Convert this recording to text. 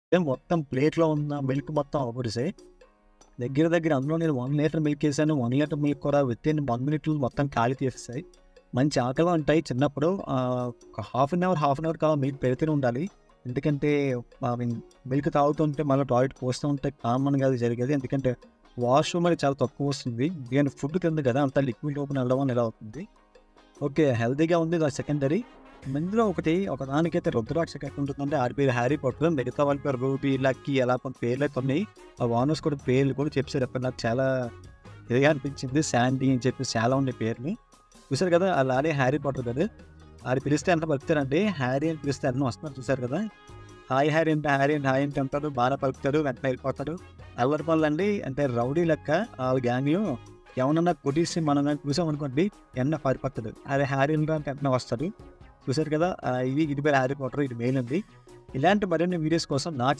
మొత్తం ప్లేట్‌లో ఉన్న మిల్క్ మొత్తం అవపొడిసాయి. దగ్గర దగ్గర అందులో నేను 1 లీటర్ మిల్క్ ఏసాను. 1 లీటర్ మిల్క్ కూడా వితిన్ 1 మినిట్‌లో మొత్తం ఖాళీ చేసేసాయి. మంచి ఆకలిగా ఉంటాయి చిన్నప్పుడు ఆహ్, ఒక half an hour, half an hour కాలం మిల్క్ పెడుతూనే ఉండాలి. ఎందుకంటే ఐ మీన్ మిల్క్ తాగుతుంటే మళ్ళీ టాయిలెట్ పోస్తూ ఉంటే కామన్‌గా అది జరిగేది. ఎందుకంటే వాష్‌రూమ్ అనేది చాలా తక్కువ వస్తుంది. నేను ఫుడ్ తింది కదా! అంతా లిక్విడ్ లోపల వెళ్ళడం వల్ల ఇలా అవుతుంది. ఓకే. హెల్తీగా ఉంది అది సెకండరీ. ఇందులో ఒకటి ఒకదానికైతే రుద్రాక్ష ఎక్కడ ఉంటుందంటే ఆడి పేరు హ్యారీ పాటర్. మిగతా వాళ్ళ పేరు రూబీ, లక్కీ అలా కొన్ని పేర్లయితే ఉన్నాయి. ఆ ఓనర్స్ కూడా పేర్లు కూడా చెప్పేసారు. అప్పుడు నాకు చాలా ఇదిగా అనిపించింది. శాండీ అని చెప్పేసి చాలా ఉన్నాయి పేర్లు. చూసారు కదా! ఆళ్ళ డాడీ హ్యారీ పాటర్ కదా! ఆడు పిలిస్తే వెంటనే పలుకుతారండి. హ్యారీ అని పిలిస్తే వెంటనే వస్తున్నారు చూసారు కదా! హాయ్ హ్యారీ అంటే హ్యారీ అంటే హాయ్ అంటే అంటాడు. బానే పలుకుతాడు. వెంటనే వెళ్ళిపోతాడు. అల్లరి పనులండి అంటే రౌడీ లెక్క ఆళ్ళ గ్యాంగ్‌లో ఎవరన్నా కొట్టేసి మనం గాని చూసామనుకోండి వెంటనే పారిపోతాడు. అరే హ్యారీ రా అంటే వెంటనే వస్తాడు. చూసారు కదా! ఆహ్, ఇది ఇది పేరు హ్యారీ పాటర్. ఇది మెయిల్ అండి. ఇలాంటి మరిన్ని వీడియోస్ కోసం నా